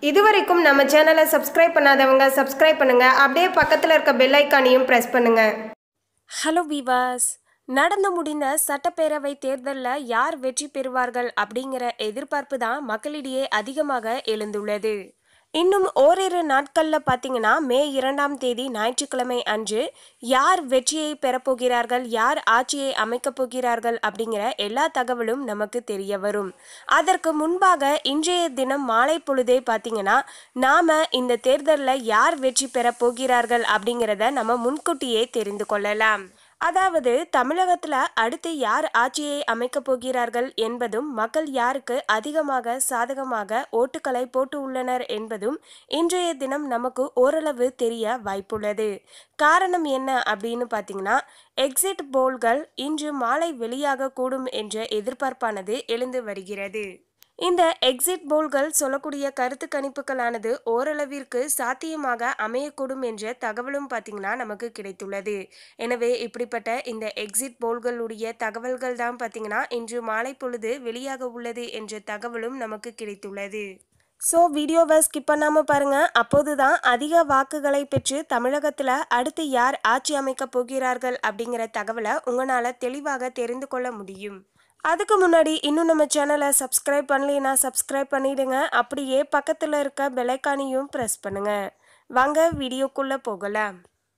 இதுவரைக்கும் நம்ம சேனலை சப்ஸ்கிரைப் பண்ணாதவங்க சப்ஸ்கிரைப் பண்ணுங்க அப்படியே பக்கத்தில் இருக்க பெல் ஐக்கானையும் ப்ரெஸ் பண்ணுங்க ஹலோ வீவாஸ் நடந்து முடிந்த சட்டப்பேரவை தேர்தலில் யார் வெற்றி பெறுவார்கள் அப்படிங்கிற எதிர்பார்ப்பு தான் மக்களிடையே அதிகமாக எழுந்துள்ளது இன்னும் ஓரிரு நாட்களில் பார்த்தீங்கன்னா மே இரண்டாம் தேதி ஞாயிற்றுக்கிழமை அன்று யார் வெற்றியை பெறப்போகிறார்கள் யார் ஆட்சியை அமைக்கப் போகிறார்கள் அப்படிங்கிற எல்லா தகவலும் நமக்கு தெரிய வரும் அதற்கு முன்பாக இன்றைய தினம் மாலை பொழுதே பார்த்தீங்கன்னா நாம இந்த தேர்தலில் யார் வெற்றி பெறப் போகிறார்கள் அப்படிங்கிறத நம்ம முன்கூட்டியே தெரிந்து கொள்ளலாம் அதாவது தமிழகத்தில் அடுத்து யார் ஆட்சியை அமைக்கப் போகிறார்கள் என்பதும் மக்கள் யாருக்கு அதிகமாக சாதகமாக ஓட்டுக்களை போட்டு உள்ளனர் என்பதும் இன்றைய தினம் நமக்கு ஓரளவு தெரிய வாய்ப்புள்ளது காரணம் என்ன அப்படின்னு பார்த்தீங்கன்னா எக்ஸிட் போல்கள் இன்று மாலை வெளியாக கூடும் என்ற எதிர்பார்ப்பானது எழுந்து வருகிறது இந்த எக்ஸிட் போல்கள் சொல்லக்கூடிய கருத்து கணிப்புகளானது ஓரளவிற்கு சாத்தியமாக அமையக்கூடும் என்ற தகவலும் பார்த்தீங்கன்னா நமக்கு கிடைத்துள்ளது எனவே இப்படிப்பட்ட இந்த எக்ஸிட் போல்களுடைய தகவல்கள் தான் பார்த்தீங்கன்னா இன்று மாலை பொழுது வெளியாக உள்ளது என்ற தகவலும் நமக்கு கிடைத்துள்ளது ஸோ வீடியோவை ஸ்கிப் பண்ணாமல் பாருங்க அப்போது தான் அதிக வாக்குகளை பெற்று தமிழகத்தில் அடுத்து யார் ஆட்சி அமைக்கப் போகிறார்கள் அப்படிங்கிற தகவலை உங்களால் தெளிவாக தெரிந்து கொள்ள முடியும் அதுக்கு முன்னாடி இன்னும் நம்ம சேனலை சப்ஸ்கிரைப் பண்ணலைன்னா சப்ஸ்கிரைப் பண்ணிடுங்க அப்படியே பக்கத்தில் இருக்க பெலைக்கானியும் ப்ரெஸ் பண்ணுங்க வாங்க வீடியோக்குள்ளே போகலாம்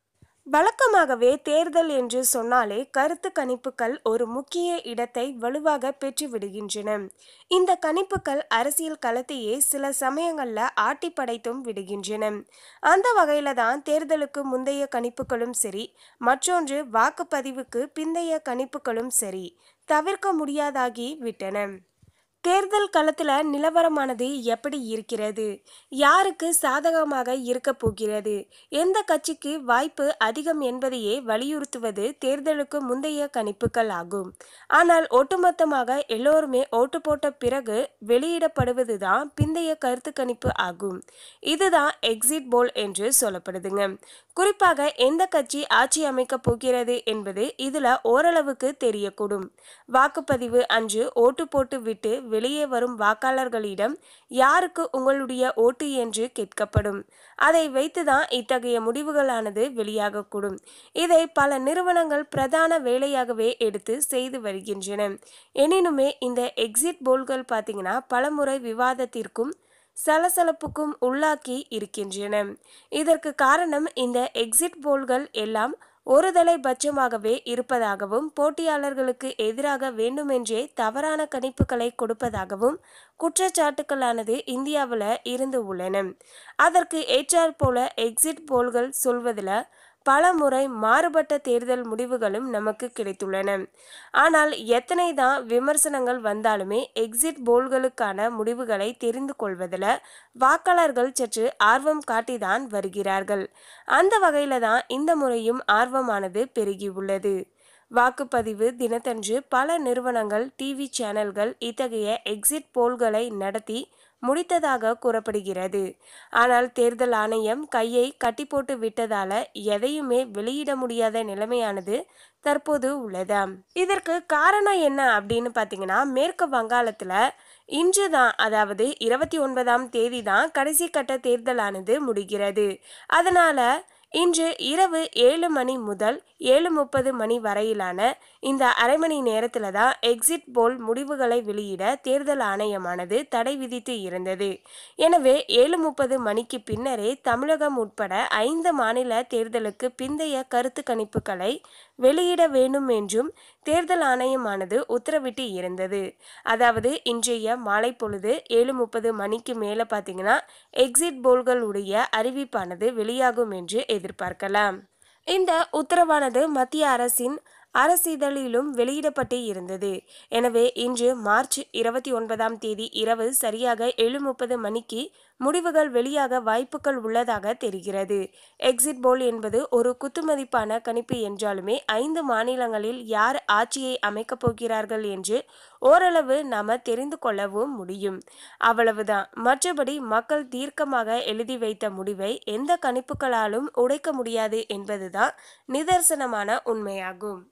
வழக்கமாகவே தேர்தல் என்று சொன்னாலே கருத்து கணிப்புகள் ஒரு முக்கிய இடத்தை வலுவாக பெற்று விடுகின்றன இந்த கணிப்புகள் அரசியல் களத்தையே சில சமயங்களில் ஆட்டி படைத்தும் விடுகின்றன அந்த வகையில தான் தேர்தலுக்கு முந்தைய கணிப்புகளும் சரி மற்றொன்று வாக்குப்பதிவுக்கு பிந்தைய கணிப்புகளும் சரி தவிர்க்க முடியாதாகி விட்டன தேர்தல் களத்தில் நிலவரமானது எப்படி இருக்கிறது யாருக்கு சாதகமாக இருக்க போகிறது எந்த கட்சிக்கு வாய்ப்பு அதிகம் என்பதையே வலியுறுத்துவது தேர்தலுக்கு முந்தைய கணிப்புகள் ஆகும் ஆனால் ஒட்டுமொத்தமாக எல்லோருமே ஓட்டு போட்ட பிறகு வெளியிடப்படுவது தான் பிந்தைய கருத்து கணிப்பு ஆகும் இதுதான் எக்ஸிட் போல் என்று சொல்லப்படுதுங்க குறிப்பாக எந்த கட்சி ஆட்சி அமைக்க போகிறது என்பது இதுல ஓரளவுக்கு தெரியக்கூடும் வாக்குப்பதிவு அன்று ஓட்டு போட்டு விட்டு வெளியே வரும் வாக்காளர்களிடம் யாருக்கு உங்களுடைய ஓட்டு என்று கேட்கப்படும் அதை வைத்துதான் இத்தகைய முடிவுகளானது வெளியாகக்கூடும் இதை பல நிறுவனங்கள் பிரதான வேலையாகவே எடுத்து செய்து வருகின்றன எனினுமே இந்த எக்ஸிட் போல்கள் பார்த்தீங்கன்னா பலமுறை விவாதத்திற்கும் சலசலப்புக்கும் உள்ளாக்கி இருக்கின்றன இதற்கு காரணம் இந்த எக்ஸிட் போல்கள் எல்லாம் ஒருதலை பட்சமாகவே இருப்பதாகவும் போட்டியாளர்களுக்கு எதிராக வேண்டுமென்றே தவறான கணிப்புகளை கொடுப்பதாகவும் குற்றச்சாட்டுக்களானது இந்தியாவில் இருந்து உள்ளன அதற்கு ஏற்றாற் போல எக்ஸிட் போல்கள் சொல்வதில் பல முறை மாறுபட்ட தேர்தல் முடிவுகளும் நமக்கு கிடைத்துள்ளன ஆனால் எத்தனை தான் விமர்சனங்கள் வந்தாலுமே எக்ஸிட் போல்களுக்கான முடிவுகளை தெரிந்து கொள்வதில் வாக்காளர்கள் சற்று ஆர்வம் காட்டிதான் வருகிறார்கள் அந்த வகையில தான் இந்த முறையும் ஆர்வமானது பெருகியுள்ளது வாக்குப்பதிவு தினத்தன்று பல நிறுவனங்கள் டிவி சேனல்கள் இத்தகைய எக்ஸிட் போல்களை நடத்தி முடித்ததாக கூறப்படுகிறது ஆனால் தேர்தல் ஆணையம் கையை கட்டி போட்டு விட்டதால எதையுமே வெளியிட முடியாத நிலைமையானது தற்போது உள்ளதாம் இதற்கு காரணம் என்ன அப்படின்னு பார்த்தீங்கன்னா மேற்கு வங்காளத்தில் இன்று தான் அதாவது இருபத்தி ஒன்பதாம் தேதி தான் கடைசி கட்ட தேர்தலானது முடிகிறது அதனால இன்று இரவு ஏழு மணி முதல் ஏழு முப்பது மணி வரையிலான இந்த அரை மணி நேரத்தில் தான் எக்ஸிட் போல் முடிவுகளை வெளியிட தேர்தல் ஆணையமானது தடை விதித்து இருந்தது எனவே ஏழு முப்பது மணிக்கு பின்னரே தமிழகம் உட்பட ஐந்து மாநில தேர்தலுக்கு பிந்தைய கருத்து கணிப்புகளை வெளியிட வேண்டும் என்றும் தேர்தல் ஆணையமானது உத்தரவிட்டு இருந்தது அதாவது இன்றைய மாலை பொழுது ஏழு முப்பது மணிக்கு மேலே பார்த்தீங்கன்னா எக்ஸிட் போல்களுடைய அறிவிப்பானது வெளியாகும் என்று எதிர்பார்க்கலாம் இந்த உத்தரவானது மத்திய அரசின் அரசிதழிலும் வெளியிடப்பட்டு இருந்தது எனவே இன்று மார்ச் இருபத்தி ஒன்பதாம் தேதி இரவு சரியாக ஏழு முப்பது மணிக்கு முடிவுகள் வெளியாக வாய்ப்புகள் உள்ளதாக தெரிகிறது எக்ஸிட் போல் என்பது ஒரு குத்துமதிப்பான கணிப்பு என்றாலுமே ஐந்து மாநிலங்களில் யார் ஆட்சியை அமைக்கப் போகிறார்கள் என்று ஓரளவு நாம தெரிந்து கொள்ளவும் முடியும் அவ்வளவுதான் மற்றபடி மக்கள் தீர்க்கமாக எழுதி வைத்த முடிவை எந்த கணிப்புகளாலும் உடைக்க முடியாது என்பதுதான் நிதர்சனமான உண்மையாகும்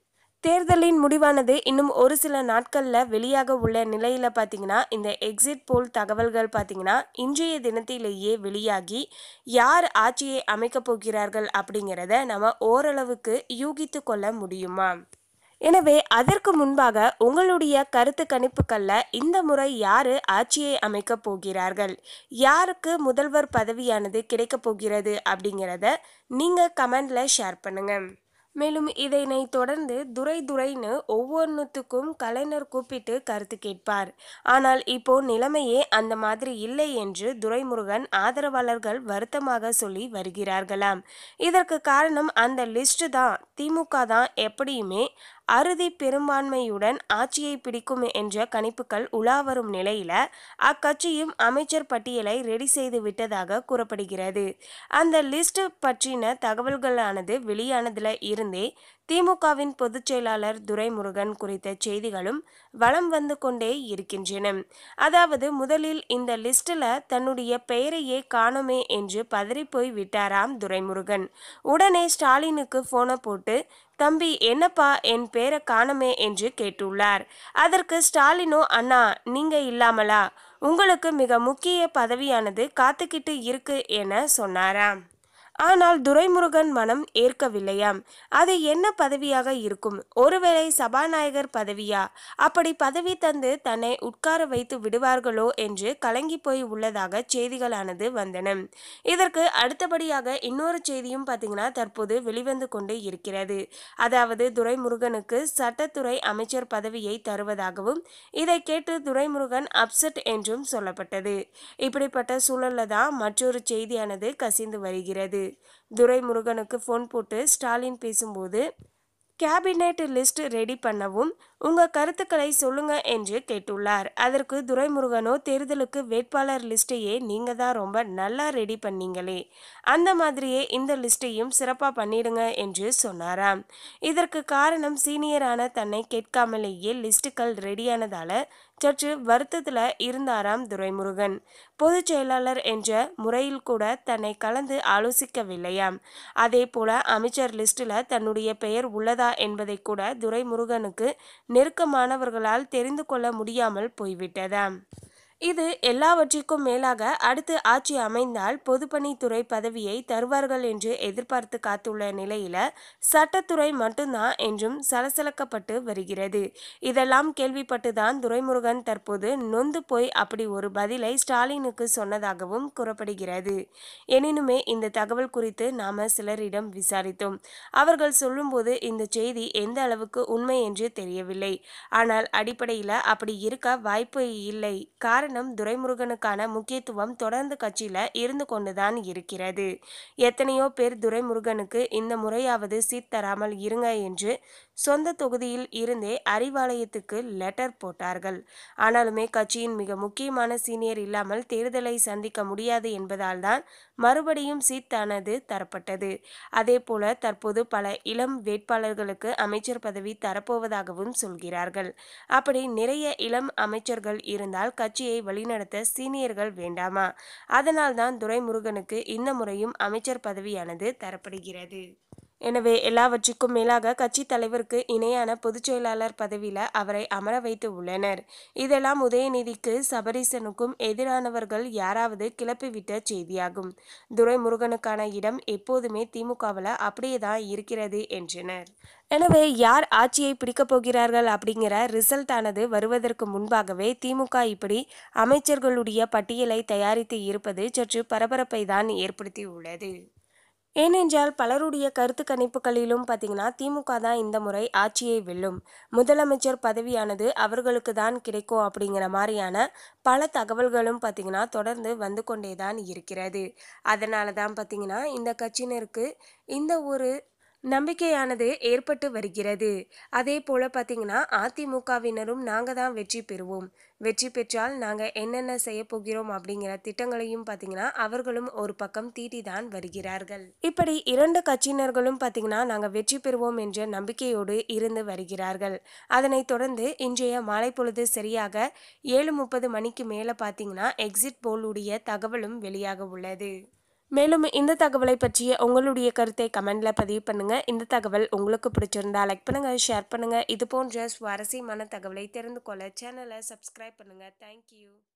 தேர்தலின் முடிவானது இன்னும் ஒரு சில நாட்களில் வெளியாக உள்ள நிலையில் பார்த்தீங்கன்னா இந்த எக்ஸிட் போல் தகவல்கள் பார்த்தீங்கன்னா இன்றைய தினத்திலேயே வெளியாகி யார் ஆட்சியை அமைக்கப் போகிறார்கள் அப்படிங்கிறத நம்ம ஓரளவுக்கு யூகித்து கொள்ள முடியுமா எனவே அதற்கு முன்பாக உங்களுடைய கருத்து கணிப்புகளில் இந்த முறை யாரு ஆட்சியை அமைக்கப் போகிறார்கள் யாருக்கு முதல்வர் பதவியானது கிடைக்கப் போகிறது அப்படிங்கிறத நீங்கள் கமெண்டில் ஷேர் பண்ணுங்கள் மேலும் இதனை தொடர்ந்து துரை துரைன்னு ஒவ்வொன்றுத்துக்கும் கலைஞர் கூப்பிட்டு கருத்து கேட்பார் ஆனால் இப்போ நிலைமையே அந்த மாதிரி இல்லை என்று துரைமுருகன் ஆதரவாளர்கள் வருத்தமாக சொல்லி வருகிறார்களாம் இதற்கு காரணம் அந்த லிஸ்ட் தான் திமுக தான் எப்படியுமே அறுதி பெரும்பான்மையுடன் ஆட்சியை பிடிக்கும் என்ற கணிப்புகள் உலாவரும் நிலையில அக்கட்சியும் அமைச்சர் பட்டியலை ரெடி செய்து விட்டதாக கூறப்படுகிறது அந்த லிஸ்ட் பற்றின தகவல்களானது வெளியானதுல இருந்தே திமுகவின் பொதுச் செயலாளர் துரைமுருகன் குறித்த செய்திகளும் வலம் வந்து கொண்டே இருக்கின்றன அதாவது முதலில் இந்த லிஸ்டில் தன்னுடைய பெயரையே காணுமே என்று பதறிப்போய் விட்டாராம் துரைமுருகன் உடனே ஸ்டாலினுக்கு போனை போட்டு தம்பி என்னப்பா என் பேரை காணமே என்று கேட்டுள்ளார் அதற்கு ஸ்டாலினோ அண்ணா நீங்க இல்லாமலா உங்களுக்கு மிக முக்கிய பதவியானது காத்துக்கிட்டு இருக்கு என சொன்னாராம் ஆனால் துரைமுருகன் மனம் ஏற்கவில்லையாம் அது என்ன பதவியாக இருக்கும் ஒருவேளை சபாநாயகர் பதவியா அப்படி பதவி தந்து தன்னை உட்கார வைத்து விடுவார்களோ என்று கலங்கி போய் உள்ளதாக செய்திகளானது வந்தன இதற்கு அடுத்தபடியாக இன்னொரு செய்தியும் பார்த்தீங்கன்னா தற்போது வெளிவந்து கொண்டு இருக்கிறது அதாவது துரைமுருகனுக்கு சட்டத்துறை அமைச்சர் பதவியை தருவதாகவும் இதை கேட்டு துரைமுருகன் அப்செட் என்றும் சொல்லப்பட்டது இப்படிப்பட்ட சூழல்ல தான் மற்றொரு செய்தியானது கசிந்து வருகிறது துரைமுருகனுக்கு ஃபோன் போட்டு ஸ்டாலின் பேசும்போது கேபினெட் லிஸ்ட் ரெடி பண்ணவும் உங்க கருத்துக்களை சொல்லுங்க என்று கேட்டுள்ளார் அதற்கு துரைமுருகனோ தேர்தலுக்கு வேட்பாளர் லிஸ்ட்டையே நீங்க தான் ரொம்ப நல்லா ரெடி பண்ணீங்களே அந்த மாதிரியே இந்த லிஸ்ட்டையும் சிறப்பா பண்ணிடுங்க என்று சொன்னாராம் இதற்கு காரணம் சீனியரான தன்னை கேட்காமலேயே லிஸ்ட்டுகள் ரெடியானதால சற்று வருத்தத்துல இருந்தாராம் துரைமுருகன் பொதுச் செயலாளர் என்ற முறையில் கூட தன்னை கலந்து ஆலோசிக்கவில்லையாம் அதே போல அமைச்சர் லிஸ்டில் தன்னுடைய பெயர் உள்ளதா என்பதை கூட துரைமுருகனுக்கு நெருக்கமானவர்களால் தெரிந்து கொள்ள முடியாமல் போய்விட்டதாம் இது எல்லாவற்றிற்கும் மேலாக அடுத்து ஆட்சி அமைந்தால் பொதுப்பணித்துறை பதவியை தருவார்கள் என்று எதிர்பார்த்து காத்துள்ள நிலையில சட்டத்துறை மட்டும்தான் என்றும் சலசலக்கப்பட்டு வருகிறது இதெல்லாம் கேள்விப்பட்டுதான் துரைமுருகன் தற்போது நொந்து போய் அப்படி ஒரு பதிலை ஸ்டாலினுக்கு சொன்னதாகவும் கூறப்படுகிறது எனினுமே இந்த தகவல் குறித்து நாம சிலரிடம் விசாரித்தோம் அவர்கள் சொல்லும்போது இந்த செய்தி எந்த அளவுக்கு உண்மை என்று தெரியவில்லை ஆனால் அடிப்படையில் அப்படி இருக்க வாய்ப்பு இல்லை காரணம் துரைமுருகனுக்கான முக்கியத்துவம் தொடர்ந்து கட்சியில இருந்து கொண்டுதான் இருக்கிறது எத்தனையோ பேர் துரைமுருகனுக்கு இந்த முறையாவது சீட் தராமல் இருங்க என்று சொந்த தொகுதியில் இருந்தே அறிவாலயத்துக்கு லெட்டர் போட்டார்கள் ஆனாலுமே கட்சியின் மிக முக்கியமான சீனியர் இல்லாமல் தேர்தலை சந்திக்க முடியாது என்பதால் தான் மறுபடியும் சீட்டானது தரப்பட்டது அதே போல தற்போது பல இளம் வேட்பாளர்களுக்கு அமைச்சர் பதவி தரப்போவதாகவும் சொல்கிறார்கள் அப்படி நிறைய இளம் அமைச்சர்கள் இருந்தால் கட்சியை வழிநடத்த சீனியர்கள் வேண்டாமா அதனால்தான் துரைமுருகனுக்கு இந்த முறையும் அமைச்சர் பதவியானது தரப்படுகிறது எனவே எல்லாவற்றுக்கும் மேலாக கட்சி தலைவருக்கு இணையான பொதுச் செயலாளர் பதவியில அவரை அமர வைத்து உள்ளனர் இதெல்லாம் உதயநிதிக்கு சபரீசனுக்கும் எதிரானவர்கள் யாராவது கிளப்பிவிட்ட செய்தியாகும் துரைமுருகனுக்கான இடம் எப்போதுமே திமுகவில் அப்படியே தான் இருக்கிறது என்றனர் எனவே யார் ஆட்சியை பிடிக்கப் போகிறார்கள் அப்படிங்கிற ரிசல்ட் ஆனது வருவதற்கு முன்பாகவே திமுக இப்படி அமைச்சர்களுடைய பட்டியலை தயாரித்து இருப்பது சற்று பரபரப்பை தான் ஏற்படுத்தி உள்ளது ஏனென்றால் பலருடைய கருத்து கணிப்புகளிலும் பார்த்தீங்கன்னா திமுக தான் இந்த முறை ஆட்சியை வெல்லும் முதலமைச்சர் பதவியானது அவர்களுக்கு தான் கிடைக்கும் அப்படிங்கிற மாதிரியான பல தகவல்களும் பார்த்தீங்கன்னா தொடர்ந்து வந்து கொண்டே தான் இருக்கிறது அதனால தான் பார்த்தீங்கன்னா இந்த கட்சியினருக்கு இந்த ஒரு நம்பிக்கையானது ஏற்பட்டு வருகிறது அதே போல பார்த்தீங்கன்னா அதிமுகவினரும் நாங்கள் தான் வெற்றி பெறுவோம் வெற்றி பெற்றால் நாங்கள் என்னென்ன செய்ய போகிறோம் அப்படிங்கிற திட்டங்களையும் பார்த்தீங்கன்னா அவர்களும் ஒரு பக்கம் தீட்டி தான் வருகிறார்கள் இப்படி இரண்டு கட்சியினர்களும் பார்த்தீங்கன்னா நாங்கள் வெற்றி பெறுவோம் என்ற நம்பிக்கையோடு இருந்து வருகிறார்கள் அதனைத் தொடர்ந்து இன்றைய மாலை பொழுது சரியாக ஏழு முப்பது மணிக்கு மேலே பார்த்தீங்கன்னா எக்ஸிட் போலுடைய தகவலும் வெளியாக உள்ளது மேலும் இந்த தகவலை பற்றிய உங்களுடைய கருத்தை கமெண்ட்ல பதிவு பண்ணுங்க இந்த தகவல் உங்களுக்கு பிடிச்சிருந்தா லைக் பண்ணுங்க ஷேர் பண்ணுங்க இது போன்ற சுவாரஸ்யமான தகவலை தெரிந்து கொள்ள சேனலை சப்ஸ்கிரைப் பண்ணுங்க தேங்க்யூ